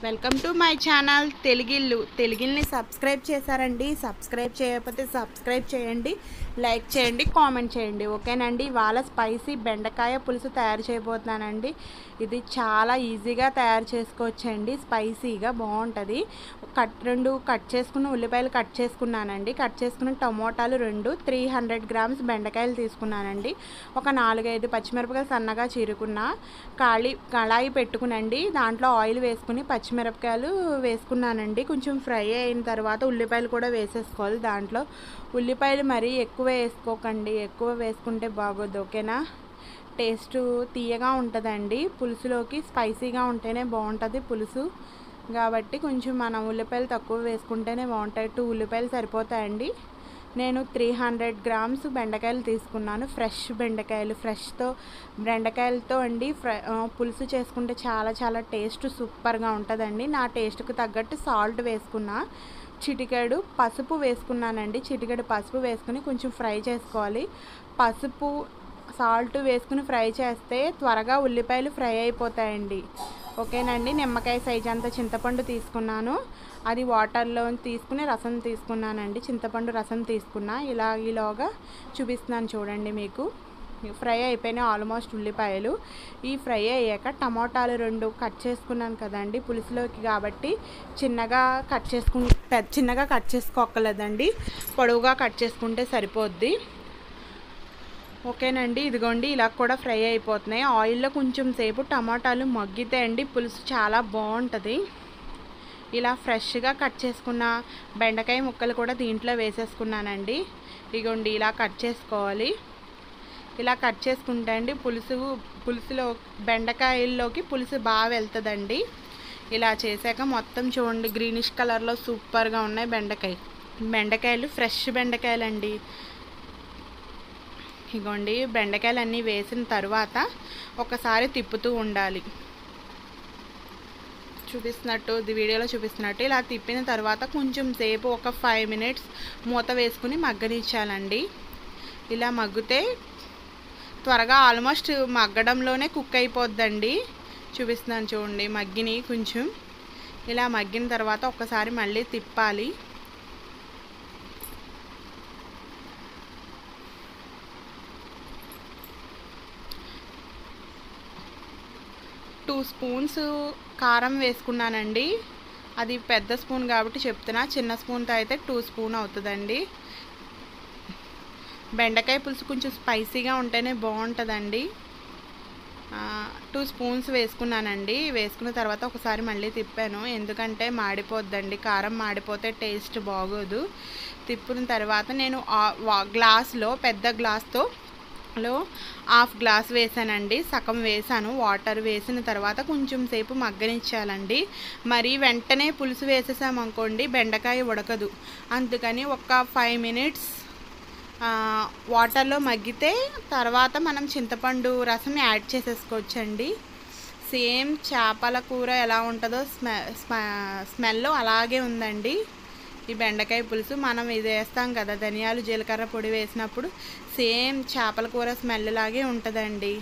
welcome to my channel Telugillu తెలుగిల్ని subscribe చేశారండి subscribe చేయకపోతే సబ్స్క్రైబ్ చేయండి లైక్ చేయండి కామెంట్ చేయండి ఓకేనండి ఇవాళ స్పైసీ బెండకాయ పులుసు తయారు చేయబోతున్నానండి ఇది చాలా ఈజీగా తయారు చేసుకోవచ్చండి స్పైసీగా బాగుంటుంది కట్ రెండు కట్ చేసుకున్న ఉల్లిపాయలు కట్ చేసుకున్నానండి కట్ చేసుకున్న టమోటాలు రెండు త్రీ హండ్రెడ్ గ్రామ్స్ బెండకాయలు తీసుకున్నానండి ఒక నాలుగైదు పచ్చిమిరపకాయలు సన్నగా చీరుకున్న కాళీ కళాయి పెట్టుకునండి దాంట్లో ఆయిల్ వేసుకుని పచ్చిమిరపకాయలు వేసుకున్నానండి కొంచెం ఫ్రై అయిన తర్వాత ఉల్లిపాయలు కూడా వేసేసుకోవాలి దాంట్లో ఉల్లిపాయలు మరీ ఎక్కువ వేసుకోకండి ఎక్కువ వేసుకుంటే బాగోదు ఓకేనా టేస్ట్ తీయగా ఉంటుందండి పులుసులోకి స్పైసీగా ఉంటేనే బాగుంటుంది పులుసు కాబట్టి కొంచెం మనం ఉల్లిపాయలు తక్కువ వేసుకుంటేనే బాగుంటాయి టూ ఉల్లిపాయలు సరిపోతాయండి నేను త్రీ హండ్రెడ్ గ్రామ్స్ బెండకాయలు తీసుకున్నాను ఫ్రెష్ బెండకాయలు ఫ్రెష్తో బెండకాయలతో అండి ఫ్ర ఆ, పులుసు చేసుకుంటే చాలా చాలా టేస్ట్ సూపర్గా ఉంటుందండి నా టేస్ట్కి తగ్గట్టు సాల్ట్ వేసుకున్నా చిటికెడు పసుపు వేసుకున్నానండి చిటికెడు పసుపు వేసుకుని కొంచెం ఫ్రై చేసుకోవాలి పసుపు సాల్ట్ వేసుకుని ఫ్రై చేస్తే త్వరగా ఉల్లిపాయలు ఫ్రై అయిపోతాయండి ఓకేనండి నిమ్మకాయ సైజ్ అంత చింతపండు తీసుకున్నాను అది వాటర్లో తీసుకుని రసం తీసుకున్నానండి చింతపండు రసం తీసుకున్నా ఇలా ఇలాగా చూపిస్తున్నాను చూడండి మీకు ఫ్రై అయిపోయినాయి ఆల్మోస్ట్ ఉల్లిపాయలు ఈ ఫ్రై అయ్యాక టమాటాలు రెండు కట్ చేసుకున్నాను కదండి పులుసులోకి కాబట్టి చిన్నగా కట్ చేసుకు పెద్ద చిన్నగా కట్ చేసుకోకలేదండి పొడవుగా కట్ చేసుకుంటే సరిపోద్ది ఓకేనండి ఇదిగోండి ఇలా కూడా ఫ్రై అయిపోతున్నాయి ఆయిల్లో కొంచెం సేపు టమాటాలు మగ్గితే అండి పులుసు చాలా బాగుంటుంది ఇలా ఫ్రెష్గా కట్ చేసుకున్న బెండకాయ ముక్కలు కూడా దీంట్లో వేసేసుకున్నానండి ఇగోండి ఇలా కట్ చేసుకోవాలి ఇలా కట్ చేసుకుంటే అండి పులుసు పులుసులో బెండకాయల్లోకి పులుసు బాగా వెళ్తుందండి ఇలా చేశాక మొత్తం చూడండి గ్రీనిష్ కలర్లో సూపర్గా ఉన్నాయి బెండకాయ బెండకాయలు ఫ్రెష్ బెండకాయలండి ఇగోండి బెండకాయలు అన్నీ వేసిన తర్వాత ఒకసారి తిప్పుతూ ఉండాలి చూపిస్తున్నట్టు ఇది వీడియోలో చూపిస్తున్నట్టు ఇలా తిప్పిన తర్వాత కొంచెం సేపు ఒక ఫైవ్ మినిట్స్ మూత వేసుకుని మగ్గనిచ్చాలండి ఇలా మగ్గితే త్వరగా ఆల్మోస్ట్ మగ్గడంలోనే కుక్ అయిపోద్దండి చూపిస్తున్నాను చూడండి మగ్గిని కొంచెం ఇలా మగ్గిన తర్వాత ఒకసారి మళ్ళీ తిప్పాలి టూ స్పూన్స్ కారం వేసుకున్నానండి అది పెద్ద స్పూన్ కాబట్టి చెప్తున్నా చిన్న స్పూన్తో అయితే టూ స్పూన్ అవుతుందండి బెండకాయ పులుసు కొంచెం స్పైసీగా ఉంటేనే బాగుంటుందండి టూ స్పూన్స్ వేసుకున్నానండి వేసుకున్న తర్వాత ఒకసారి మళ్ళీ తిప్పాను ఎందుకంటే మాడిపోద్దండి కారం మాడిపోతే టేస్ట్ బాగోదు తిప్పిన తర్వాత నేను ఆ- వా- గ్లాస్లో పెద్ద గ్లాస్తో లో హాఫ్ గ్లాస్ వేసానండి సగం వేసాను వాటర్ వేసిన తర్వాత కొంచెం సేపు మగ్గనిచ్చాలండి మరి వెంటనే పులుసు వేసేసామనుకోండి బెండకాయ ఉడకదు అందుకని ఒక ఫైవ్ మినిట్స్ వాటర్లో మగ్గితే తర్వాత మనం చింతపండు రసం యాడ్ చేసేసుకోవచ్చండి సేమ్ చేపల కూర ఎలా ఉంటుందో స్మె స్మెల్ అలాగే ఉందండి ఈ బెండకాయ పులుసు మనం ఇది వేస్తాం కదా ధనియాలు జీలకర్ర పొడి వేసినప్పుడు సేమ్ చేపల కూర స్మెల్ లాగే ఉంటుందండి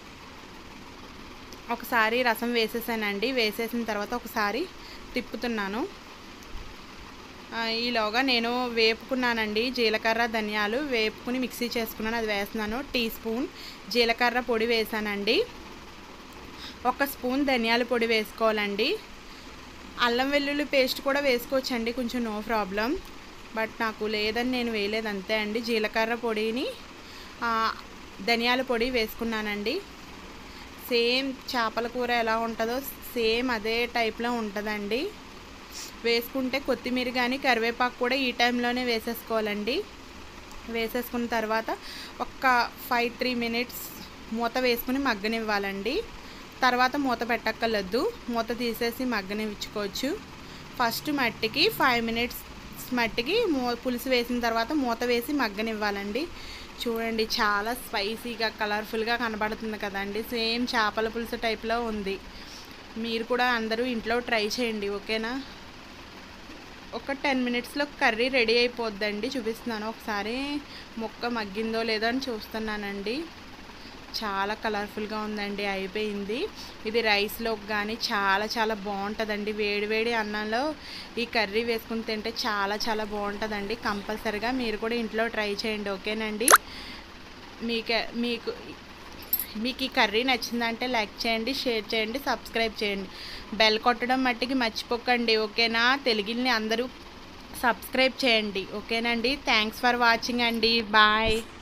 ఒకసారి రసం వేసేసానండి వేసేసిన తర్వాత ఒకసారి తిప్పుతున్నాను ఆ, ఈలోగా నేను వేపుకున్నానండి జీలకర్ర ధనియాలు వేపుకుని మిక్సీ చేసుకున్నాను అది వేస్తున్నాను టీ స్పూన్ జీలకర్ర పొడి వేసానండి ఒక స్పూన్ ధనియాల పొడి వేసుకోవాలండి అల్లం వెల్లుల్లి పేస్ట్ కూడా వేసుకోవచ్చండి కొంచెం నో ప్రాబ్లం బట్ నాకు లేదని నేను వేయలేదు అంతే అండి జీలకర్ర పొడిని ఆ, ధనియాల పొడి వేసుకున్నానండి సేమ్ చేపల కూర ఎలా ఉంటుందో సేమ్ అదే టైప్లో ఉంటుందండి వేసుకుంటే కొత్తిమీర కానీ కరివేపాకు కూడా ఈ టైంలోనే వేసేసుకోవాలండి వేసేసుకున్న తర్వాత ఒక్క ఫైవ్ త్రీ మినిట్స్ మూత వేసుకుని మగ్గనివ్వాలండి తర్వాత మూత పెట్టక్కర్లేదు మూత తీసేసి మగ్గనివ్చుకోవచ్చు ఫస్ట్ మట్టికి ఫైవ్ మినిట్స్ మట్టికి మూ పులుసు వేసిన తర్వాత మూత వేసి మగ్గనివ్వాలండి చూడండి చాలా స్పైసీగా కలర్ఫుల్గా కనబడుతుంది కదండి సేమ్ చేపల పులుసు టైప్లో ఉంది మీరు కూడా అందరూ ఇంట్లో ట్రై చేయండి ఓకేనా ఒక టెన్ మినిట్స్లో కర్రీ రెడీ అయిపోద్దండి చూపిస్తున్నాను ఒకసారి ముక్క మగ్గిందో లేదో అని చూస్తున్నానండి చాలా కలర్ఫుల్గా ఉందండి అయిపోయింది ఇది రైస్లోకి కానీ చాలా చాలా బాగుంటుందండి వేడివేడి అన్నంలో ఈ కర్రీ వేసుకుని తింటే చాలా చాలా బాగుంటుందండి కంపల్సరిగా మీరు కూడా ఇంట్లో ట్రై చేయండి ఓకేనండి మీకు మీకు మీకు ఈ కర్రీ నచ్చిందంటే లైక్ చేయండి షేర్ చేయండి సబ్స్క్రైబ్ చేయండి బెల్ కొట్టడం మట్టికి మర్చిపోకండి ఓకేనా తెలుగుని అందరూ సబ్స్క్రైబ్ చేయండి ఓకేనండి థ్యాంక్స్ ఫర్ వాచింగ్ అండి బాయ్